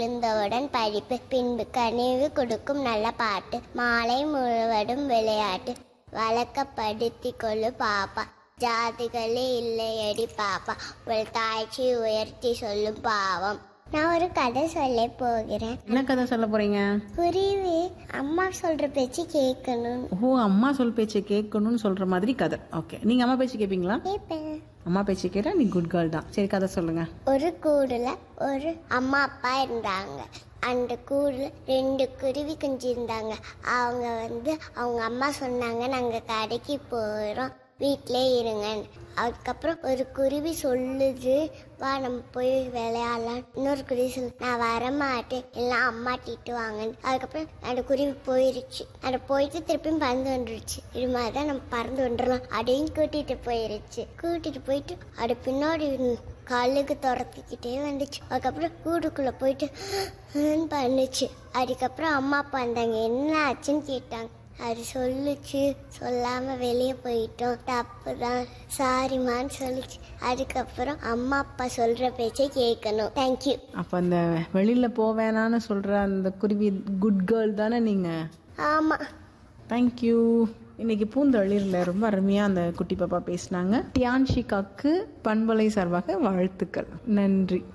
எழுந்தவுடன் படிப்பு பின்பு கனிவு கொடுக்கும் நல்ல பாட்டு மாலை முழுவதும் விளையாட்டு வழக்கப்படுத்தி கொள்ளு பாப்பா ஜாதிகளே இல்லையடி பாப்பா ஒரு தாய்ச்சி உயர்த்தி சொல்லும் பாவம் நான் ஒரு கதை சொல்ல போகிறேன் என்ன கதை சொல்ல போறீங்க குருவி அம்மா சொல்ற பேச்சு கேட்கணும் ஓ அம்மா சொல் பேச்சை கேட்கணும்னு சொல்ற மாதிரி கதை ஓகே நீங்க அம்மா பேச்சு கேட்பீங்களா கேட்பேன் அம்மா பேச்சு கேட்டா நீ குட் கேர்ள் தான் சரி கதை சொல்லுங்க ஒரு கூடுல ஒரு அம்மா அப்பா இருந்தாங்க அந்த கூடுல ரெண்டு குருவி குஞ்சு இருந்தாங்க அவங்க வந்து அவங்க அம்மா சொன்னாங்க நாங்கள் கடைக்கு போகிறோம் வீட்டிலே இருங்க அதுக்கப்புறம் ஒரு குருவி சொல்லுது வா நம்ம போய் விளையாடலாம் இன்னொரு குருவி சொல்லு நான் வரமாட்டேன் எல்லாம் அம்மா திட்டுவாங்கன்னு அதுக்கப்புறம் அந்த குருவி போயிருச்சு அது போயிட்டு திருப்பியும் பறந்து வந்துருச்சு இது மாதிரி தான் நம்ம பறந்து வந்துடலாம் அதையும் கூட்டிட்டு போயிருச்சு கூட்டிட்டு போயிட்டு அது பின்னாடி கழுகு துரத்திக்கிட்டே வந்துச்சு அதுக்கப்புறம் கூடுக்குள்ள போயிட்டு ஹம் பண்ணுச்சு அதுக்கப்புறம் அம்மா அப்பா வந்தாங்க என்ன ஆச்சுன்னு கேட்டாங்க அது சொல்லுச்சு சொல்லாம வெளியே போயிட்டோம் தப்பு தான் சாரிம்மான்னு சொல்லுச்சு அதுக்கப்புறம் அம்மா அப்பா சொல்ற பேச்சை கேட்கணும் தேங்க்யூ அப்ப அந்த வெளியில போவேனான்னு சொல்ற அந்த குருவி குட் கேர்ள் தானே நீங்க ஆமா தேங்க்யூ இன்னைக்கு பூந்தளிரில் ரொம்ப அருமையாக அந்த குட்டி பாப்பா பேசினாங்க டியான்ஷிகாக்கு பண்பலை சார்பாக வாழ்த்துக்கள் நன்றி